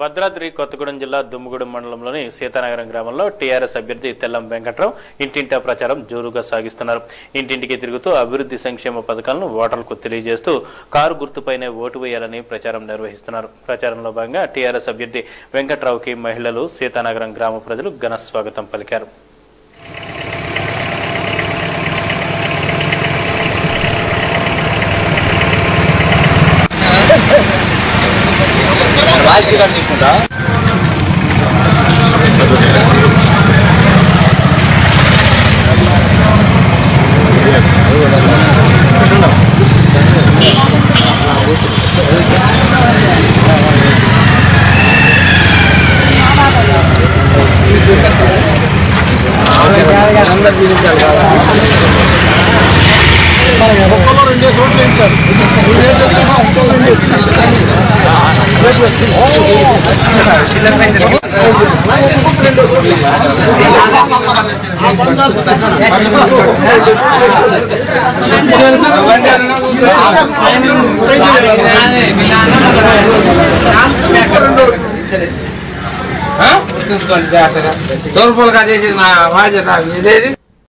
భద్రాద్రి కొత్తగూడెం జిల్లా దుమ్ముగూడెం మండలంలోని సీతానగరం గ్రామంలో టీఆర్ఎస్ అభ్యర్థి తెల్లం వెంకట్రావు ఇంటింటా ప్రచారం జోరుగా సాగిస్తున్నారు ఇంటింటికి తిరుగుతూ అభివృద్ధి సంక్షేమ పథకాలను ఓటర్లకు తెలియజేస్తూ కారు గుర్తుపైనే ఓటు వేయాలని ప్రచారం నిర్వహిస్తున్నారు ప్రచారంలో భాగంగా టీఆర్ఎస్ అభ్యర్థి వెంకట్రావుకి మహిళలు సీతానగరం గ్రామ ప్రజలు ఘన స్వాగతం పలికారు వాయిస్ రికార్డ్ తీసుకుంటా చూసుకోండి జాగ్రత్తగా తూర్పులుగా చేసి మా బాధ్యత ఇదేది